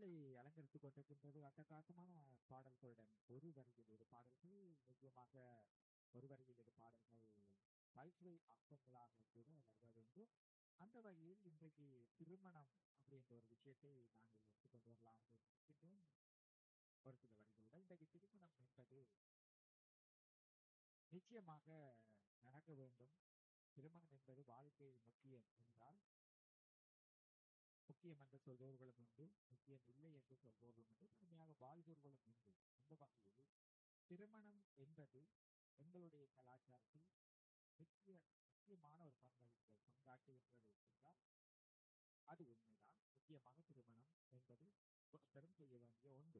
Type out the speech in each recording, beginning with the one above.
பாடல்களை அலங்கரித்துக் கொண்டிருக்கின்றது அட்டகாசமான பாடல்களுடன் ஒரு வரியில் இரு பாடல்கள் நிச்சயமாக ஒரு வரியில் இரு பாடல்கள் பல்சுவை அம்சங்களாக கூட வருவதுண்டு அந்த வகையில் இன்றைக்கு திருமணம் அப்படின்ற ஒரு விஷயத்தை நாங்கள் எடுத்துக்கொண்டு வரலாம் என்று இருக்கின்றோம் ஒரு சில வரிகளுடன் இன்றைக்கு திருமணம் என்பது நிச்சயமாக நடக்க வேண்டும் திருமணம் என்பது வாழ்க்கையில் முக்கியம் என்றால் முக்கியம் என்று சொல்பவர்களும் உண்டு முக்கியம் இல்லை என்று சொல்பவர்களும் உண்டு முழுமையாக வாழ்பவர்களும் உண்டு அந்த வகையில் திருமணம் என்பது எங்களுடைய கலாச்சாரத்தில் முக்கிய முக்கியமான ஒரு பங்களிப்பு பங்காற்றுகின்றது என்றால் அது உண்மைதான் முக்கியமாக திருமணம் என்பது ஒருத்தரும் செய்ய வேண்டிய ஒன்று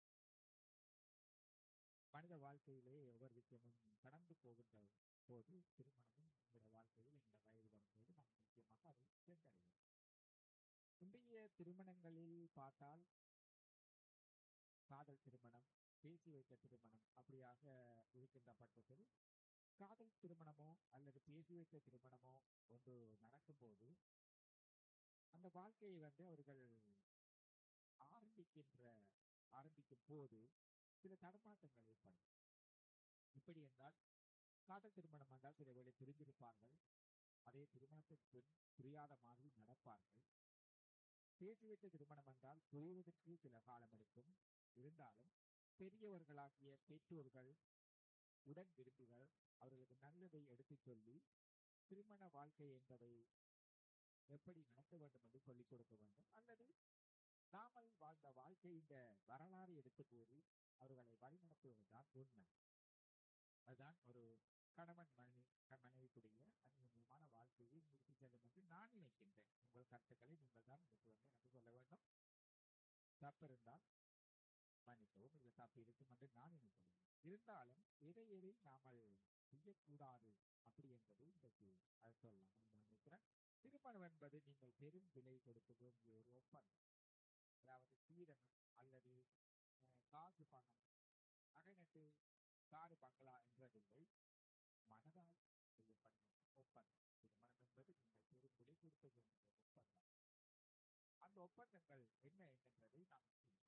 மனித வாழ்க்கையிலே ஒவ்வொரு விஷயமும் கடந்து போகின்ற போது திருமணமும் எங்களுடைய வாழ்க்கையில் எங்களுடைய வயது வரும்போது நாம் முக்கியமாக அதை சென்றடைவோம் இன்றைய திருமணங்களில் பார்த்தால் காதல் திருமணம் பேசி வைத்த திருமணம் அப்படியாக இருக்கின்ற பட்சத்தில் காதல் திருமணமோ அல்லது பேசி வைத்த திருமணமோ ஒன்று நடக்கும்போது அந்த வாழ்க்கையை வந்து அவர்கள் ஆரம்பிக்கின்ற ஆரம்பிக்கும் போது சில தடுமாற்றங்கள் ஏற்படும் இப்படி என்றால் காதல் திருமணம் என்றால் சில வேளை பிரிந்திருப்பார்கள் அதே திருமணத்திற்கு புரியாத மாதிரி நடப்பார்கள் பேசி வைத்த திருமணம் என்றால் புரிவதற்கு சில காலம் எடுக்கும் இருந்தாலும் பெரியவர்களாகிய பெற்றோர்கள் உடன் விரும்பிகள் அவர்களுக்கு நல்லதை எடுத்துச் சொல்லி திருமண வாழ்க்கை என்பதை எப்படி நடத்த வேண்டும் என்று சொல்லிக் கொடுக்க வேண்டும் அல்லது நாமல் வாழ்ந்த வாழ்க்கை இந்த வரலாறு எடுத்து கூறி அவர்களை வழிநடத்துவதுதான் உண்மை அதுதான் ஒரு கணவன் மனைவி மனைவிக்குரிய அந்நியமான வாழ்க்கையை முடித்து செல்லும் என்று நான் நினைக்கின்றேன் உங்கள் கருத்துக்களை நீங்கள் தான் எனக்கு வந்து எனக்கு சொல்ல வேண்டும் தப்பு இருந்தால் மன்னிக்கவும் இல்லை தப்பு இருக்கும் என்று நான் நினைக்கிறேன் இருந்தாலும் எதை எதை நாமல் செய்யக்கூடாது அப்படி என்பது இன்றைக்கு அதை சொல்லலாம் நான் நினைக்கிறேன் திருமணம் என்பது நீங்கள் பெரும் விலை கொடுக்க வேண்டிய ஒரு ஒப்பந்தம் அதாவது சீதனம் அல்லது காசு பணம் நகைநட்டு காடு பங்களா என்றதில்லை மனதால் செய்யப்பட்ட ஒப்பந்தம் திருமணம் என்பது நீங்கள் பெரும் விலை கொடுக்க வேண்டிய ஒப்பந்தம் அந்த ஒப்பந்தங்கள் என்ன என்பதை நாம்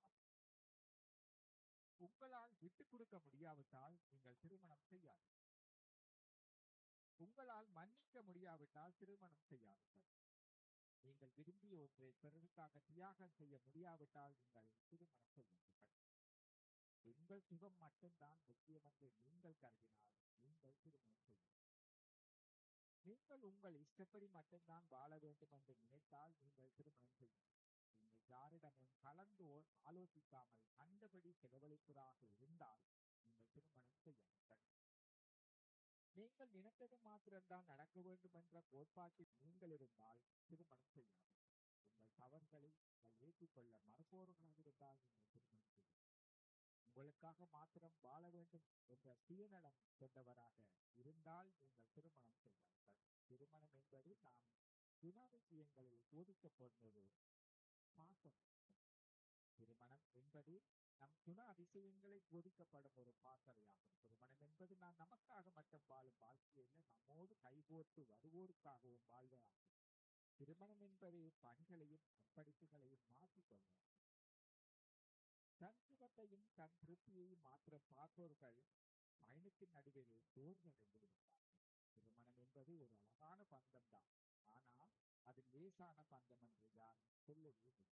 உங்களால் விட்டுக் கொடுக்க முடியாவிட்டால் நீங்கள் திருமணம் செய்யாது உங்களால் மன்னிக்க முடியாவிட்டால் திருமணம் செய்யாதீர்கள் நீங்கள் விரும்பிய ஒன்றை பிறருக்காக தியாகம் செய்ய முடியாவிட்டால் நீங்கள் திருமணம் செய்யுங்கள் உங்கள் சுகம் மட்டும்தான் முக்கியம் என்று நீங்கள் கருதினால் நீங்கள் திருமணம் செய்யுங்கள் நீங்கள் உங்கள் இஷ்டப்படி மட்டும்தான் வாழ வேண்டும் என்று நினைத்தால் நீங்கள் திருமணம் செய்யுங்கள் நீங்கள் யாரிடமும் கலந்து ஆலோசிக்காமல் கண்டபடி செலவழிப்பதாக இருந்தால் நீங்கள் திருமணம் செய்யுங்கள் நீங்கள் நினைத்தது மாத்திரம்தான் நடக்க வேண்டும் என்ற கோட்பாட்டில் நீங்கள் இருந்தால் திருமணம் செய்யாது உங்கள் தவறுகளை நீங்கள் ஏற்றுக்கொள்ள மறுப்பவர்களாக இருந்தால் நீங்கள் திருமணம் செய்யும் உங்களுக்காக மாத்திரம் வாழ வேண்டும் என்ற சுயநலம் கொண்டவராக இருந்தால் நீங்கள் திருமணம் செய்யார்கள் திருமணம் என்பது நாம் குணாதிசயங்களில் போதிக்கப்படுவது பாசம் திருமணம் என்பது நம் குண அதிசயங்களை போதிக்கப்படும் ஒரு பாசறையாகும் திருமணம் என்பது நான் நமக்காக மட்டும் வாழும் வாழ்க்கையில் நம்மோடு கைகோர்த்து வருவோருக்காகவும் வாழ்வதாகும் திருமணம் என்பது பணிகளையும் அர்ப்பணிப்புகளையும் மாற்றிக்கொள்ளும் தன் சுகத்தையும் தன் திருப்தியையும் மாத்திரம் பார்ப்பவர்கள் பயணத்தின் நடுவில் சோர்வடைந்து விடுவார்கள் திருமணம் என்பது ஒரு அழகான பந்தம் தான் ஆனால் அது லேசான பந்தம் என்று யாரும் சொல்லவே இல்லை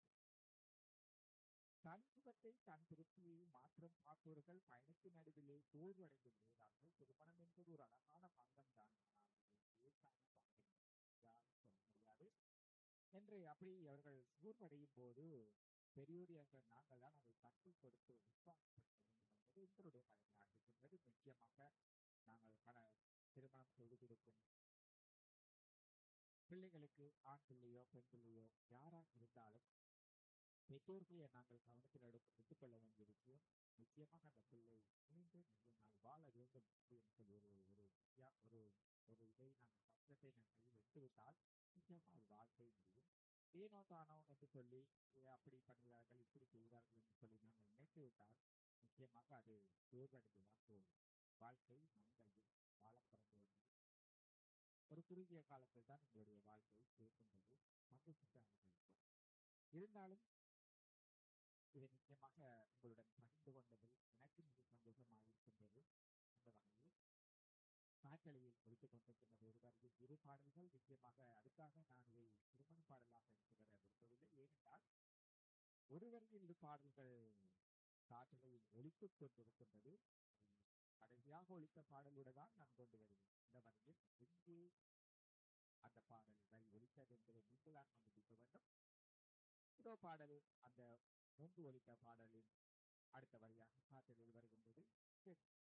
தன் சுகத்தை தன் திருப்தியை மாற்றம் பார்ப்பவர்கள் பயணத்தின் நடுவிலே சோர்வடைந்து விடுகிறார்கள் திருமணம் என்பது ஒரு அழகான பங்கம் தான் லேசான பங்கம் யாரும் சொல்ல முடியாது என்று அப்படி அவர்கள் சோர்வடையும் போது பெரியோரியர்கள் நாங்கள் தான் அதை தட்டி கொடுத்து விசுவாசப்படுத்த வேண்டும் என்பது எங்களுடைய கடமையாக இருக்கின்றது முக்கியமாக நாங்கள் பல திருமணம் செய்து கொடுக்கும் பிள்ளைகளுக்கு ஆண் பிள்ளையோ பெண் பிள்ளையோ யாராக இருந்தாலும் பெற்றோர்களை நாங்கள் கவனத்தில் எடுத்து எடுத்துக்கொள்ள வேண்டிய விஷயம் நிச்சயமாக அந்த பிள்ளை மீண்டு நிறைய நாள் வாழ வேண்டும் அப்படின்னு சொல்லி ஒரு ஒரு ஒரு ஒரு இதை நாங்கள் சட்டத்தை நாங்கள் கையில் எடுத்துவிட்டால் நிச்சயமாக அது வாழ்க்கை முடியும் ஏனோ தானோ என்று சொல்லி அப்படி பண்ணுகிறார்கள் இப்படி செய்கிறார்கள் என்று சொல்லி நாங்கள் நினைத்து விட்டால் நிச்சயமாக அது சோர்வடைந்துதான் போகும் வாழ்க்கை நம் கையில் வாழ பிறந்தது ஒரு குறுகிய காலத்தில் தான் உங்களுடைய வாழ்க்கை இருக்கின்றது மகிழ்ச்சியாக இருக்கும் இருந்தாலும் இதை நிச்சயமாக உங்களுடன் பகிர்ந்து கொண்டதில் எனக்கு மிக சந்தோஷமாக இருக்கின்றது அந்த வகையில் காற்றலையில் ஒழித்துக் கொண்டிருக்கின்ற ஒரு வரையில் இரு பாடல்கள் நிச்சயமாக அதுக்காக நான் இதை திருமண பாடலாக எடுத்துவர விரும்பவில்லை ஏனென்றால் ஒரு வரையில் இரு பாடல்கள் காற்றலையில் ஒழித்துக் கொண்டிருக்கின்றது கடைசியாக ஒழித்த பாடலோடு தான் நான் கொண்டு வருவேன் இந்த வரையில் எங்கே அந்த பாடல் வரி ஒழித்தது என்பதை நீங்கள் தான் கண்டுபிடிக்க வேண்டும் இதோ பாடல் அந்த மூன்று ஒழித்த பாடலின் அடுத்த வரியாக காற்றலில் வருகின்றது சரி